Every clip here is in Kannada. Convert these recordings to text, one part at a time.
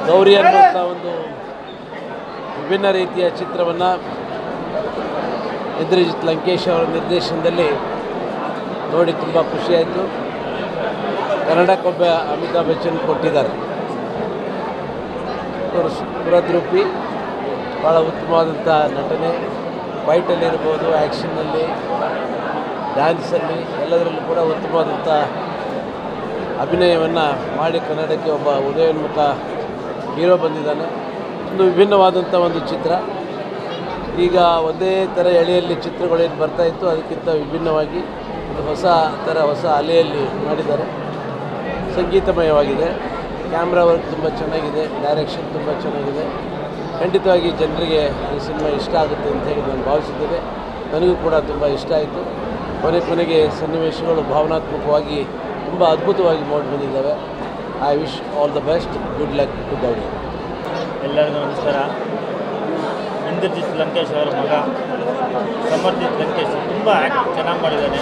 ಗೌರಿ ಅನ್ನುವಂಥ ಒಂದು ವಿಭಿನ್ನ ರೀತಿಯ ಚಿತ್ರವನ್ನು ಇಂದ್ರಜಿತ್ ಲಂಕೇಶ್ ಅವರ ನಿರ್ದೇಶನದಲ್ಲಿ ನೋಡಿ ತುಂಬ ಖುಷಿಯಾಯಿತು ಕನ್ನಡಕ್ಕೊಬ್ಬ ಅಮಿತಾಬ್ ಬಚ್ಚನ್ ಕೊಟ್ಟಿದ್ದಾರೆ ಅವರು ಸ್ಫುರದ್ರೂಪಿ ಭಾಳ ಉತ್ತಮವಾದಂಥ ನಟನೆ ಫೈಟಲ್ಲಿರ್ಬೋದು ಆ್ಯಕ್ಷನ್ನಲ್ಲಿ ಡ್ಯಾನ್ಸಲ್ಲಿ ಎಲ್ಲದರಲ್ಲೂ ಕೂಡ ಉತ್ತಮವಾದಂಥ ಅಭಿನಯವನ್ನು ಮಾಡಿ ಕನ್ನಡಕ್ಕೆ ಒಬ್ಬ ಉದಯೋನ್ಮುಖ ಹೀರೋ ಬಂದಿದ್ದಾನೆ ಒಂದು ವಿಭಿನ್ನವಾದಂಥ ಒಂದು ಚಿತ್ರ ಈಗ ಒಂದೇ ಥರ ಎಳೆಯಲ್ಲಿ ಚಿತ್ರಗಳೇನು ಬರ್ತಾ ಇತ್ತು ಅದಕ್ಕಿಂತ ವಿಭಿನ್ನವಾಗಿ ಒಂದು ಹೊಸ ಥರ ಹೊಸ ಅಲೆಯಲ್ಲಿ ಮಾಡಿದ್ದಾರೆ ಸಂಗೀತಮಯವಾಗಿದೆ ಕ್ಯಾಮ್ರಾ ವರ್ಕ್ ತುಂಬ ಚೆನ್ನಾಗಿದೆ ಡೈರೆಕ್ಷನ್ ತುಂಬ ಚೆನ್ನಾಗಿದೆ ಖಂಡಿತವಾಗಿ ಜನರಿಗೆ ಈ ಸಿನಿಮಾ ಇಷ್ಟ ಆಗುತ್ತೆ ಅಂತ ಹೇಳಿ ನಾನು ಭಾವಿಸಿದ್ದೇನೆ ನನಗೂ ಕೂಡ ತುಂಬ ಇಷ್ಟ ಆಯಿತು ಕೊನೆ ಕೊನೆಗೆ ಸನ್ನಿವೇಶಗಳು ಭಾವನಾತ್ಮಕವಾಗಿ ತುಂಬ ಅದ್ಭುತವಾಗಿ ಮಾಡಿ ಬಂದಿದ್ದಾವೆ I wish all the best good luck to ಗೌಡಿ ಎಲ್ಲರಿಗೂ ನಮಸ್ಕಾರ ಇಂದ್ರಜಿತ್ ಲಂಕೇಶ್ ಅವರ ಮಗ ಸಮರ್ಜಿತ್ ಲಂಕೇಶ್ ತುಂಬ ಆ್ಯಕ್ಟ್ ಚೆನ್ನಾಗಿ ಮಾಡಿದ್ದಾನೆ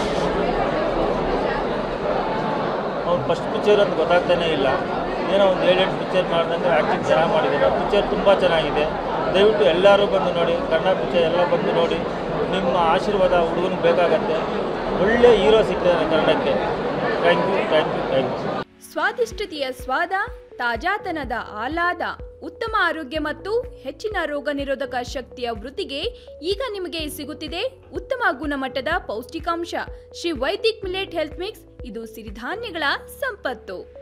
ಅವ್ನು ಫಸ್ಟ್ ಪಿಕ್ಚರ್ ಅಂತ ಗೊತ್ತಾಗ್ತಾನೇ ಇಲ್ಲ ಏನೋ ಒಂದು ಏಳೆಂಟು ಪಿಕ್ಚರ್ ಮಾಡ್ದಂಗೆ ಆ್ಯಕ್ಟಿಂಗ್ ಚೆನ್ನಾಗಿ ಮಾಡಿದ್ದಾನೆ ಪಿಕ್ಚರ್ ತುಂಬ ಚೆನ್ನಾಗಿದೆ ದಯವಿಟ್ಟು ಎಲ್ಲರೂ ಬಂದು ನೋಡಿ ಕನ್ನಡ ಪಿಕ್ಚರ್ ಎಲ್ಲ ಬಂದು ನೋಡಿ ನಿಮ್ಮ ಆಶೀರ್ವಾದ ಹುಡುಗನಿಗೆ ಬೇಕಾಗತ್ತೆ ಒಳ್ಳೆ ಹೀರೋ ಸಿಗ್ತಾನೆ ಕನ್ನಡಕ್ಕೆ thank you thank you thank you ಸ್ವಾದಿಷ್ಟತೆಯ ಸ್ವಾದ ತಾಜಾತನದ ಆಹ್ಲಾದ ಉತ್ತಮ ಆರೋಗ್ಯ ಮತ್ತು ಹೆಚ್ಚಿನ ರೋಗ ನಿರೋಧಕ ಶಕ್ತಿಯ ವೃದ್ಧಿಗೆ ಈಗ ನಿಮಗೆ ಸಿಗುತ್ತಿದೆ ಉತ್ತಮ ಗುಣಮಟ್ಟದ ಪೌಷ್ಟಿಕಾಂಶ Shri Vaidik millet health mix ಇದು ಸಿರಿಧಾನ್ಯಗಳ ಸಂಪತ್ತು